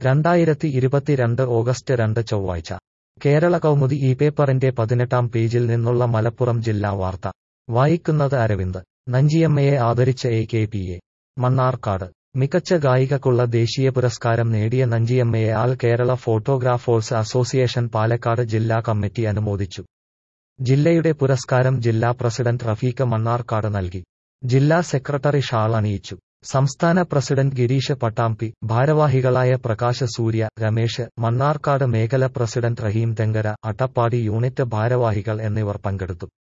രണ്ടായിരത്തി ഇരുപത്തിരണ്ട് ഓഗസ്റ്റ് രണ്ട് ചൊവ്വാഴ്ച കേരള കൗമുദി ഈ പേപ്പറിന്റെ പതിനെട്ടാം പേജിൽ നിന്നുള്ള മലപ്പുറം ജില്ലാ വാർത്ത വായിക്കുന്നത് അരവിന്ദ് നഞ്ചിയമ്മയെ ആദരിച്ച A K P A Mannarkkad മികച്ച ഗായികക്കുള്ള ദേശീയ പുരസ്കാരം നേടിയ നഞ്ചിയമ്മയെ all Kerala photographers association Palakkad ജില്ലാ കമ്മിറ്റി അനുമോദിച്ചു ജില്ലയുടെ പുരസ്കാരം ജില്ലാ പ്രസിഡന്റ് റഫീഖ് മണ്ണാർക്കാട് നൽകി ജില്ലാ സെക്രട്ടറി ഷാൾ അണിയിച്ചു സംസ്ഥാന പ്രസിഡന്റ് ഗിരീഷ് പട്ടാമ്പി ഭാരവാഹികളായ പ്രകാശ് സൂര്യ രമേശ് മണ്ണാർക്കാട് മേഖല പ്രസിഡന്റ് റഹീം തെങ്കര അട്ടപ്പാടി യൂണിറ്റ് ഭാരവാഹികൾ എന്നിവർ പങ്കെടുത്തു